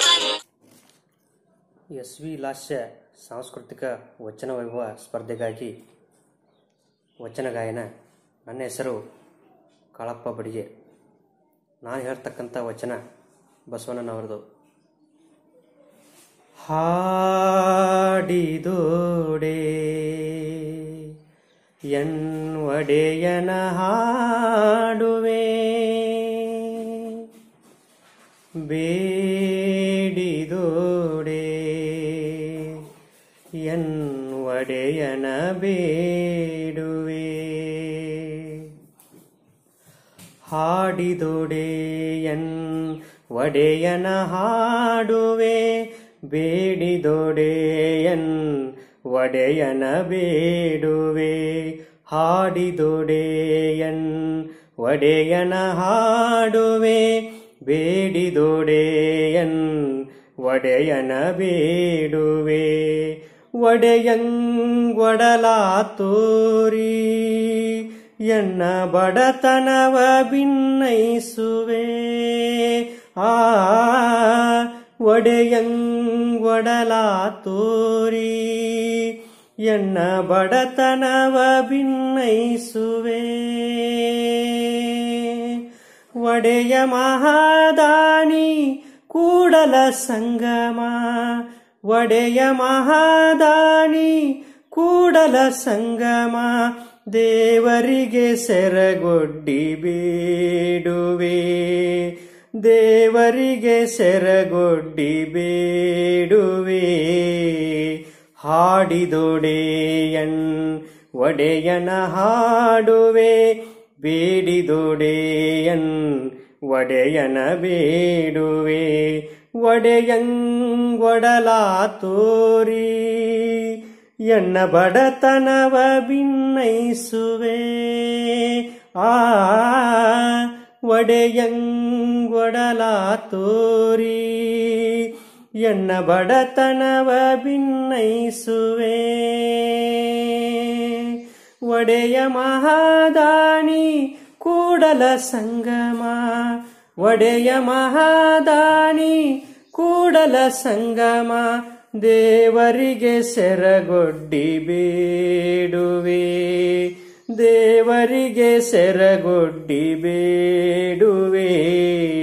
S V ಲಾಸ್ಯ ಸಾಂಸ್ಕೃತಿಕ ವಚನ ವೈಭವ ಸ್ಪರ್ಧೆಗಾಗಿ ವಚನ ಗಾಯನ ನನ್ನ ಹೆಸರು ಕಾಳಪ್ಪ ಬಡಿಗೆ ನಾನು ಹೇಳ್ತಕ್ಕಂಥ ವಚನ ಬಸವಣ್ಣನವರದು ಹಾಡಿದೋಡೆ ಎನ್ ಒಡೆಯನ ಹಾಡುವೆ ಬೇಡಿದೋಡೆ ಎನ್ ಒಡೆಯನ ಬೇಡುವೆ ಹಾಡಿದೊಡೆ ಎನ್ ಒಡೆಯನ ಹಾಡುವೆ ಬೇಡಿದೊಡೆ ಎನ್ ಒಡೆಯನ ಬೇಡುವೆ ಹಾಡಿದೊಡೆ ಎನ್ ಒಡೆಯನ ಹಾಡುವೆ ಬೇಡಿದೊಡೆ ಎನ್ ಒಡೆಯನ ಬೇಡುವೆ ಒಡೆಯಂಗೊಡಲಾ ತೋರಿ ಎನ್ನ ಬಡತನವ ಭಿನ್ನೈಸುವೆ ಆ ಒಡೆಯಂಗೊಡಲಾ ತೋರಿ ಎನ್ನ ಬಡತನವ ಭಿನ್ನೈಸುವೆ ಒಡೆಯ ಮಹಾದಾನಿ ಕೂಡಲ ಸಂಗಮ ಒಡೆಯ ಮಹಾದಾನಿ ಕೂಡಲ ಸಂಗಮ ದೇವರಿಗೆ ಸೆರಗೊಡ್ಡಿ ಬೇಡುವೆ ದೇವರಿಗೆ ಸೆರಗೊಡ್ಡಿ ಬೇಡುವೆ ಹಾಡಿದೊಡೆಯನ್ ಒಡೆಯನ ಹಾಡುವೆ ಬೇಡಿದೊಡೆಯನ್ ಒಡೆಯನ ಬೇಡುವೆ ಒಡೆಯಂಗೊಡಲಾ ತೋರಿ ಎನ್ನ ಬಡತನವ ಭಿನ್ನೈಸುವೆ ಆ ಒಡೆಯಂಗೊಡಲಾ ತೋರಿ ಎನ್ನ ಬಡತನವ ಭಿನ್ನೈಸುವೆ ಒಡೆಯ ಮಹಾದಾನಿ ಕೂಡಲ ಸಂಗಮ ಒಡೆಯ ಮಹಾದಾನಿ ಕೂಡಲ ಸಂಗಮ ದೇವರಿಗೆ ಸೆರಗೊಡ್ಡಿ ಬೇಡುವೆ ದೇವರಿಗೆ ಸೆರಗೊಡ್ಡಿ ಬೇಡುವೆ